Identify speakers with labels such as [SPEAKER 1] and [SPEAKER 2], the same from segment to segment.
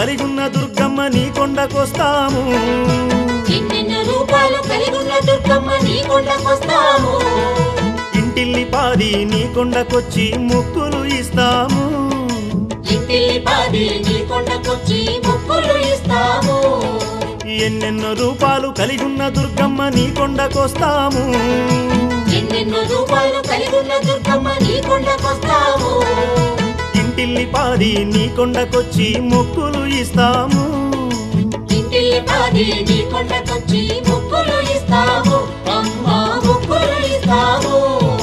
[SPEAKER 1] కలిగున్న దుర్గమ్మ నీ కొండకొస్తాము
[SPEAKER 2] ఎన్నెన్నో రూపాలు కలిగున్న దుర్గమ్మ నీ కొండకొస్తాము
[SPEAKER 1] ఇంటిల్లి పాది నీ కొండకొచ్చి ముక్కులు ఇస్తాము
[SPEAKER 2] ఇంటిల్లి పాది నీ కొండకొచ్చి ముక్కులు ఇస్తాము
[SPEAKER 1] ఎన్నెన్నో రూపాలు కలిగున్న దుర్గమ్మ నీ కొండకొస్తాము
[SPEAKER 2] ఎన్నెన్నో రూపాలు కలిగున్న దుర్గమ్మ నీ కొండకొస్తాము
[SPEAKER 1] ఇంటిల్లి పాది నీ కొండకొచ్చి ముక్కులు ఇస్తాము
[SPEAKER 2] ఇంటిల్లి పాది నీ కొండకొచ్చి ముక్కులు ఇస్తాము అమ్మ ముక్కులు ఇస్తాము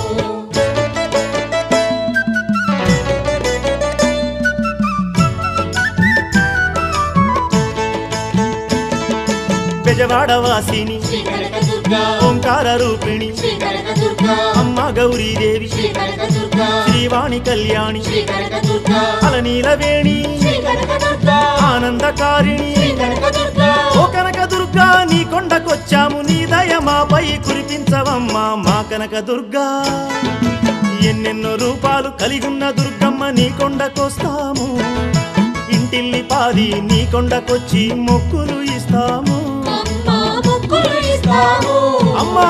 [SPEAKER 1] బెజవాడవాసిని
[SPEAKER 2] శ్రీ కనక దుర్గా
[SPEAKER 1] ఓంకార రూపిణి
[SPEAKER 2] శ్రీ కనక దుర్గా
[SPEAKER 1] అమ్మ గౌరీదేవి
[SPEAKER 2] శ్రీ కనక దుర్గా
[SPEAKER 1] శ్రీవాణి కళ్యాణి
[SPEAKER 2] శ్రీ కనక దుర్గా
[SPEAKER 1] అలనీలవేణి
[SPEAKER 2] శ్రీ కనక దుర్గా
[SPEAKER 1] ఆనందకారిణి
[SPEAKER 2] శ్రీ కనక దుర్గా
[SPEAKER 1] ఓ కనక దుర్గా నీ కొండకొచ్చాము నీ దయ మాపై కురిపించవమ్మా మా కనక దుర్గా ఎన్నెన్నో రూపాలు కలిగున్న దుర్గమ్మ నీ కొండకొస్తాము ఇంటిల్లి పాది నీ కొండకొచ్చి మొక్కులు ఇస్తాము
[SPEAKER 2] అమ్మ ముక్కులు ఇస్తాము
[SPEAKER 1] అమ్మా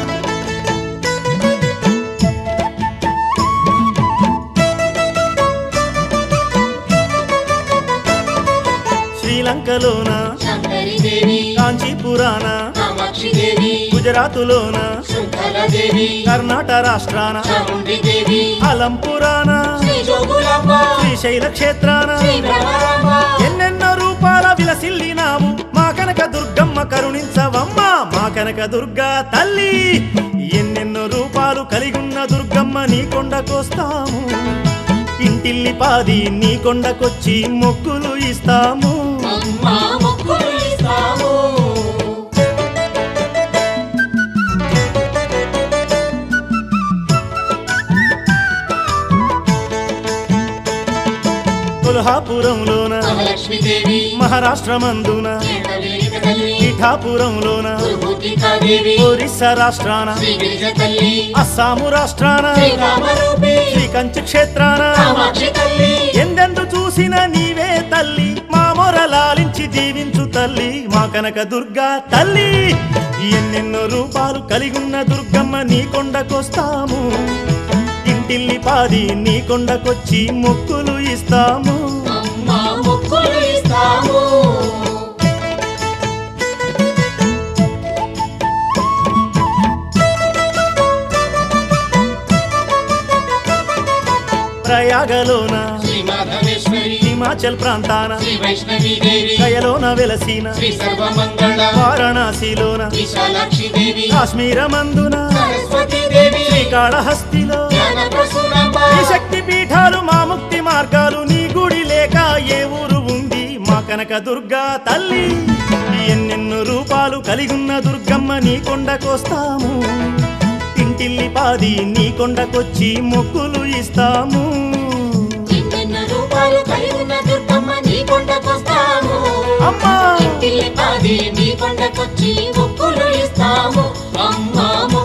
[SPEAKER 1] శ్రీలంకలోన
[SPEAKER 2] శంకరి దేవి
[SPEAKER 1] కాంచీపురాన
[SPEAKER 2] కామాక్షి దేవి
[SPEAKER 1] గుజరాతులోన
[SPEAKER 2] శృంఖల దేవి
[SPEAKER 1] కర్ణాట రాష్ట్రాన
[SPEAKER 2] చాముండి దేవి
[SPEAKER 1] అలంపురాన
[SPEAKER 2] శ్రీ జోగులాంబ
[SPEAKER 1] శ్రీశైల క్షేత్రాన
[SPEAKER 2] శ్రీ భ్రమరాంబ
[SPEAKER 1] ఎన్నెన్నో రూపాల విలసిల్లినాము మా కనక దుర్గమ్మ కరుణించవమ్మా మా కనక దుర్గా తల్లి ఎన్నెన్నో రూపాలు కలిగున్న దుర్గమ్మ నీ కొండకొస్తాము ఇంటిల్లి పాది నీ కొండకొచ్చి మొక్కులు ఇస్తాము
[SPEAKER 2] అమ్మ ముక్కులు ఇస్తాము
[SPEAKER 1] కొల్హాపురంలోన
[SPEAKER 2] మహాలక్ష్మి దేవి
[SPEAKER 1] మహారాష్ట్రమందున
[SPEAKER 2] కేతవేలిక తల్లి
[SPEAKER 1] పీఠాపురంలోన
[SPEAKER 2] గురుభూతికా దేవి
[SPEAKER 1] ఒరిస్సా రాష్ట్రాన
[SPEAKER 2] శ్రీ గిరిజ తల్లి
[SPEAKER 1] అస్సాము రాష్ట్రాన
[SPEAKER 2] శ్రీ రామరూపి
[SPEAKER 1] శ్రీ కంచి క్షేత్రాన
[SPEAKER 2] కామాక్షి తల్లి
[SPEAKER 1] ఎందెందు చూసిన నీవే తల్లి మా మొరలాలించి దీవించు తల్లి మా కనక దుర్గా తల్లి ఎన్నెన్నో రూపాలు కలిగున్న దుర్గమ్మ నీ కొండకొస్తాము ఇంటిల్లి పాది నీ కొండకొచ్చి మొక్కులు ఇస్తాము
[SPEAKER 2] అమ్మ ముక్కులు ఇస్తాము
[SPEAKER 1] ప్రయాగలోన
[SPEAKER 2] శ్రీ మాధవేశ్వరి
[SPEAKER 1] హిమాచల్ ప్రాంతాన
[SPEAKER 2] శ్రీ వైష్ణవి దేవి
[SPEAKER 1] గయలోన వెలసిన
[SPEAKER 2] శ్రీ సర్వమంగళ
[SPEAKER 1] వారణాసిలోన
[SPEAKER 2] విశాలాక్షి దేవి
[SPEAKER 1] కాశ్మీరమందున
[SPEAKER 2] సరస్వతి దేవి
[SPEAKER 1] శ్రీకాళహస్తిలో
[SPEAKER 2] జ్ఞాన ప్రసూనాంబ
[SPEAKER 1] ఈ శక్తి పీఠాలు మా ముక్తి మార్గాలు నీ గుడి లేక ఏ ఊరు ఉంది మా కనక దుర్గా తల్లి ఎన్నెన్నో రూపాలు కలిగున్న దుర్గమ్మ నీ కొండకొస్తాము ఇంటిల్లి పాది నీ కొండకొచ్చి మొక్కులు ఇస్తాము
[SPEAKER 2] ఎన్నెన్నో రూపాలు కలిగి ఉన్న దుర్గమ్మ నీ కొండకొస్తాము
[SPEAKER 1] అమ్మా
[SPEAKER 2] ఇంటిల్లి పాది నీ కొండకొచ్చి ముక్కులు ఇస్తాము అమ్మ